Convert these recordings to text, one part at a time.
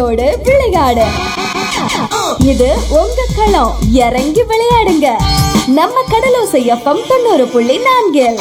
கடலோடு விளையாடு இது உங்க களம் இறங்கி விளையாடுங்க நம்ம கடலோசை எஃப்எம் தொண்ணூறு புள்ளி நான்கில்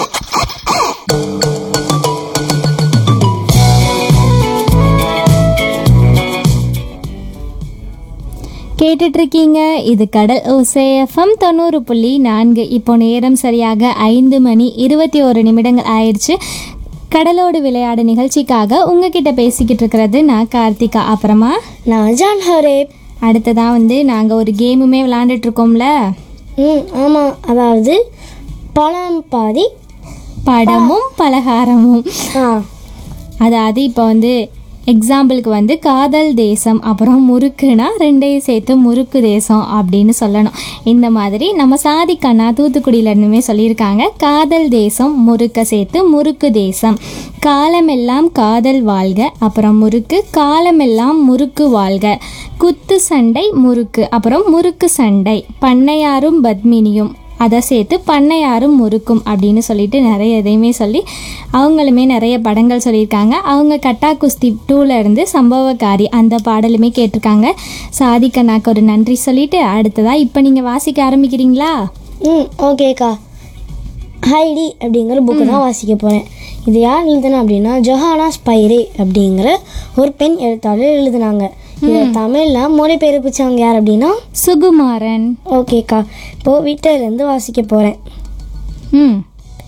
கேட்டுட்டு இருக்கீங்க இது கடல் ஓசேஎஃப்எம் தொண்ணூறு புள்ளி நான்கு இப்போ நேரம் சரியாக ஐந்து மணி இருபத்தி ஒரு நிமிடங்கள் ஆயிடுச்சு கடலோடு விளையாடு நிகழ்ச்சிக்காக உங்ககிட்ட பேசிக்கிட்டு இருக்கிறது நான் கார்த்திகா அப்புறமா நான் ஜான் ஹரேப் அடுத்ததான் வந்து நாங்கள் ஒரு கேமுமே விளாண்டுட்டு இருக்கோம்ல ம் ஆமாம் அதாவது பழம் பாதி படமும் பலகாரமும் ஆ அதாவது இப்போ வந்து எக்ஸாம்பிளுக்கு வந்து காதல் தேசம் அப்புறம் முறுக்குனா ரெண்டையும் சேர்த்து முறுக்கு தேசம் அப்படின்னு சொல்லணும் இந்த மாதிரி நம்ம சாதிக்கண்ணா தூத்துக்குடியில இருந்துமே சொல்லியிருக்காங்க காதல் தேசம் முறுக்க சேர்த்து முறுக்கு தேசம் காலமெல்லாம் காதல் வாழ்க அப்புறம் முறுக்கு காலமெல்லாம் முறுக்கு வாழ்க குத்து சண்டை முறுக்கு அப்புறம் முறுக்கு சண்டை பண்ணையாரும் பத்மினியும் அதை சேர்த்து பண்ணையாரும் முறுக்கும் அப்படின்னு சொல்லிட்டு நிறைய இதையுமே சொல்லி அவங்களுமே நிறைய படங்கள் சொல்லியிருக்காங்க அவங்க கட்டா குஸ்தி டூல இருந்து சம்பவக்காரி அந்த பாடலுமே கேட்டிருக்காங்க சாதிக்கண்ணாக்கு ஒரு நன்றி சொல்லிட்டு அடுத்ததா இப்போ நீங்கள் வாசிக்க ஆரம்பிக்கிறீங்களா ம் ஓகேக்கா ஹைடி அப்படிங்கிற புக்கு தான் வாசிக்க போகிறேன் இது யார் எழுதுனா அப்படின்னா ஜொஹானா ஸ்பைரே அப்படிங்கிற ஒரு பெண் எழுத்தாளர் எழுதுனாங்க இதை தமிழில் மொழிபெயர்ப்பிச்சவங்க யார் அப்படின்னா சுகுமாரன் ஓகேக்கா இப்போது வீட்டிலேருந்து வாசிக்க போகிறேன் ம்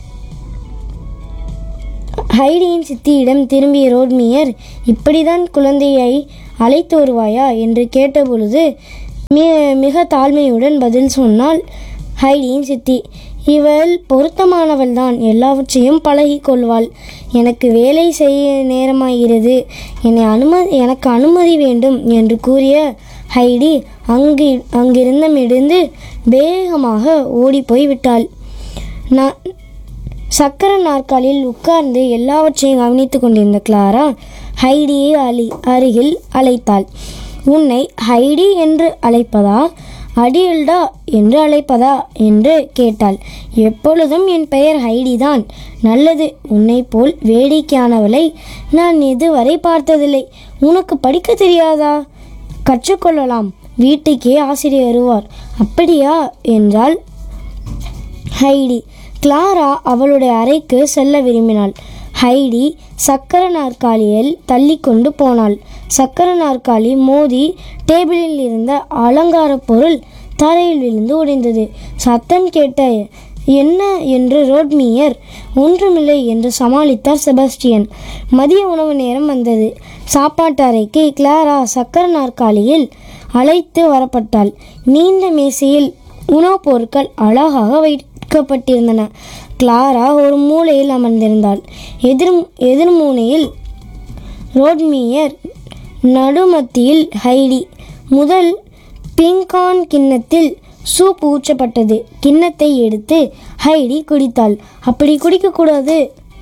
ஹைடியின் சித்தியிடம் திரும்பிய ரோட்மியர் இப்படிதான் குழந்தையை அழைத்து வருவாயா என்று கேட்டபொழுது மி மிக தாழ்மையுடன் பதில் சொன்னாள் ஹைடியின் சித்தி இவள் பொருத்தமானவள்தான் எல்லாவற்றையும் பழகிக் கொள்வாள் எனக்கு வேலை செய்ய நேரமாகிறது என்னை அனுமதி எனக்கு அனுமதி வேண்டும் என்று கூறிய ஹைடி அங்கு அங்கிருந்தமிருந்து வேகமாக ஓடிப்போய் விட்டாள் நான் சக்கர நாற்காலியில் உட்கார்ந்து எல்லாவற்றையும் கவனித்துக் கொண்டிருந்த கிளாரா ஹைடியை அலி அருகில் அழைத்தாள் உன்னை ஹைடி என்று அழைப்பதா அடியல்டா என்று அழைப்பதா என்று கேட்டாள் எப்பொழுதும் என் பெயர் ஹைடி தான் நல்லது உன்னைப் போல் வேடிக்கையானவளை நான் இதுவரை பார்த்ததில்லை உனக்கு படிக்க தெரியாதா கற்றுக்கொள்ளலாம் வீட்டுக்கே ஆசிரியர் வருவார் அப்படியா என்றாள் ஹைடி கிளாரா அவளுடைய அறைக்கு செல்ல விரும்பினாள் ஹைடி சக்கர நாற்காலியில் தள்ளி கொண்டு போனாள் சக்கர நாற்காலி மோதி டேபிளில் இருந்த அலங்கார பொருள் தரையில் விழுந்து உடைந்தது சத்தம் கேட்ட என்ன என்று ரோட்மியர் ஒன்றுமில்லை என்று சமாளித்தார் செபஸ்டியன் மதிய உணவு நேரம் வந்தது சாப்பாட்டு அறைக்கு கிளாரா சக்கர நாற்காலியில் அழைத்து வரப்பட்டாள் நீண்ட மேசையில் உணவுப் பொருட்கள் அழகாக வைக்கப்பட்டிருந்தன கிளாரா ஒரு மூலையில் அமர்ந்திருந்தாள் எதிர் எதிர்மூனையில் ரோட்மியர் நடுமத்தியில் ஹைடி முதல் பிங்கான் கிண்ணத்தில் சூப் ஊற்றப்பட்டது கிண்ணத்தை எடுத்து ஹைடி குடித்தாள் அப்படி குடிக்கக்கூடாது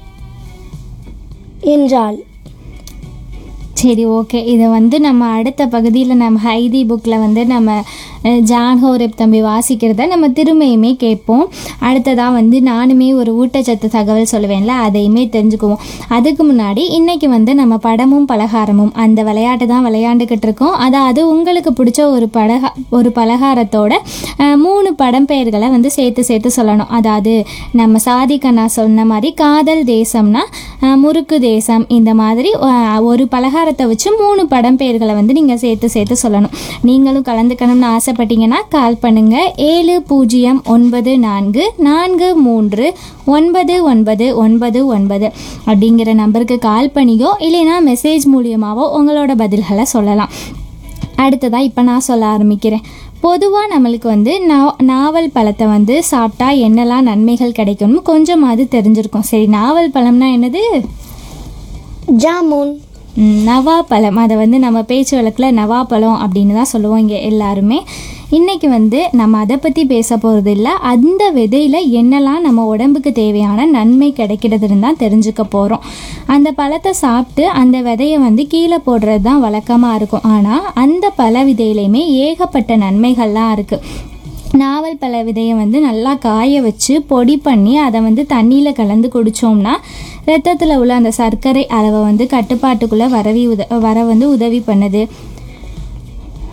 என்றாள் சரி ஓகே இதை வந்து நம்ம அடுத்த பகுதியில் நம்ம ஹைதி புக்கில் வந்து நம்ம அஹ், ஜான் ஹோரப் தம்பி வாசிக்கிறத நம்ம திரும்பியுமே கேட்போம் அடுத்ததாக வந்து நானுமே ஒரு ஊட்டச்சத்து தகவல் சொல்லுவேன்ல அதையுமே தெரிஞ்சுக்குவோம் அதுக்கு முன்னாடி இன்னைக்கு வந்து நம்ம படமும் பலகாரமும் அந்த விளையாட்டு தான் விளையாண்டுக்கிட்டு இருக்கோம் அதாவது உங்களுக்கு பிடிச்ச ஒரு பலகா ஒரு பலகாரத்தோட அஹ், மூணு படம் பெயர்களை வந்து சேர்த்து சேர்த்து சொல்லணும் அதாவது நம்ம சாதிக்கண்ணா சொன்ன மாதிரி காதல் தேசம்னா அஹ், முறுக்கு தேசம் இந்த மாதிரி அஹ், ஒரு பலகாரத்தை வச்சு மூணு படம் பெயர்களை வந்து நீங்கள் சேர்த்து சேர்த்து சொல்லணும் நீங்களும் கலந்துக்கணும்னு ஆசைப்பட்டீங்கன்னா கால் பண்ணுங்க ஏழு பூஜ்ஜியம் ஒன்பது நான்கு நான்கு மூன்று ஒன்பது ஒன்பது ஒன்பது ஒன்பது அப்படிங்கிற நம்பருக்கு கால் பண்ணியோ இல்லைன்னா மெசேஜ் மூலியமாவோ உங்களோட பதில்களை சொல்லலாம் அடுத்ததாக இப்போ நான் சொல்ல ஆரம்பிக்கிறேன் பொதுவாக நம்மளுக்கு வந்து நா- நாவல் பழத்தை வந்து சாப்பிட்டா என்னெல்லாம் நன்மைகள் கிடைக்கும்னு கொஞ்சமாவது தெரிஞ்சிருக்கும் சரி நாவல் பழம்னா என்னது ஜாமுன் ம், நவாப்பழம் அதை வந்து நம்ம பேச்சு வழக்கில் நவாப்பழம் அப்படின்னு தான் சொல்லுவோம் இங்கே எல்லாருமே இன்றைக்கி வந்து நம்ம அதை பற்றி பேச போகிறது இல்லை அந்த விதையில் என்னெல்லாம் நம்ம உடம்புக்கு தேவையான நன்மை கிடைக்கிறதுன்னு தான் தெரிஞ்சுக்க போகிறோம் அந்த பழத்தை சாப்பிட்டு அந்த விதையை வந்து கீழே போடுறது தான் வழக்கமாக இருக்கும் ஆனால் அந்த பழ விதையிலையுமே ஏகப்பட்ட நன்மைகள்லாம் இருக்குது நாவல் பழ விதையை வந்து நல்லா காய வச்சு பொடி பண்ணி அதை வந்து தண்ணியில் கலந்து குடித்தோம்னா ரத்தத்தில் உள்ள அந்த சர்க்கரை அளவை வந்து கட்டுப்பாட்டுக்குள்ளே வரவி உத வர வந்து உதவி பண்ணுது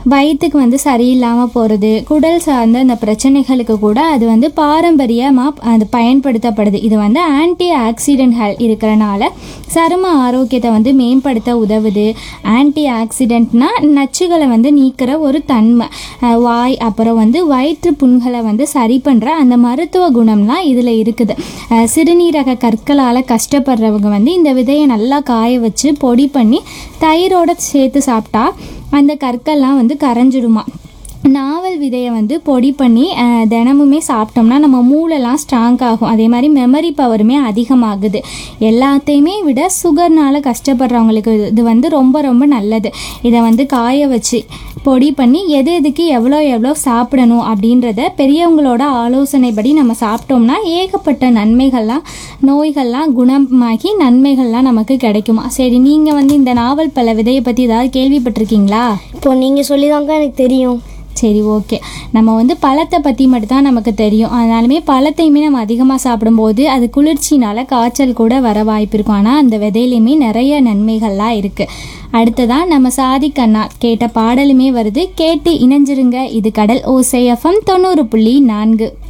வயிற்றுக்கு வந்து சரியில்லாமல் போகிறது குடல் சார்ந்த அந்த பிரச்சனைகளுக்கு கூட அது வந்து பாரம்பரியமாக அது பயன்படுத்தப்படுது இது வந்து ஆன்டி ஆக்சிடென்ட்கள் இருக்கிறனால சரும ஆரோக்கியத்தை வந்து மேம்படுத்த உதவுது ஆன்டி ஆக்சிடென்ட்னா நச்சுகளை வந்து நீக்கிற ஒரு தன்மை அஹ் வாய் அப்புறம் வந்து வயிற்று புண்களை வந்து சரி பண்ணுற அந்த மருத்துவ குணம்லாம் இதில் இருக்குது அஹ் சிறுநீரக கற்களால் கஷ்டப்படுறவங்க வந்து இந்த விதையை நல்லா காய வச்சு பொடி பண்ணி தயிரோட சேர்த்து சாப்பிட்டா அந்த கற்கள்லாம் வந்து கரைஞ்சிடுமா நாவல் விதையை வந்து பொடி பண்ணி அஹ், தினமுமே சாப்பிட்டோம்னா நம்ம மூளைலாம் ஸ்ட்ராங் ஆகும் அதே மாதிரி மெமரி பவருமே அதிகமாகுது எல்லாத்தையுமே விட சுகர்னால கஷ்டப்படுறவங்களுக்கு இது- இது வந்து ரொம்ப ரொம்ப நல்லது இதை வந்து காய வச்சு பொடி பண்ணி எது எதுக்கு எவ்வளோ எவ்வளோ சாப்பிடணும் அப்படின்றத பெரியவங்களோட ஆலோசனைப்படி நம்ம சாப்பிட்டோம்னா ஏகப்பட்ட நன்மைகள்லாம் நோய்கள்லாம் குணமாகி நன்மைகள்லாம் நமக்கு கிடைக்குமா சரி நீங்கள் வந்து இந்த நாவல் பல விதையை பற்றி ஏதாவது கேள்விப்பட்டிருக்கீங்களா இப்போ நீங்கள் சொல்லி எனக்கு தெரியும் சரி ஓகே நம்ம வந்து பழத்தை பற்றி மட்டும்தான் நமக்கு தெரியும் அதனாலுமே பழத்தையுமே நம்ம அதிகமாக சாப்பிடும்போது அது குளிர்ச்சினால காய்ச்சல் கூட வர வாய்ப்பு இருக்கும் ஆனால் அந்த விதையிலையுமே நிறைய நன்மைகள்லாம் இருக்குது அடுத்ததான் நம்ம சாதி கண்ணா கேட்ட பாடலுமே வருது கேட்டு இணைஞ்சிருங்க இது கடல் ஓசை எஃப்எம் தொண்ணூறு புள்ளி நான்கு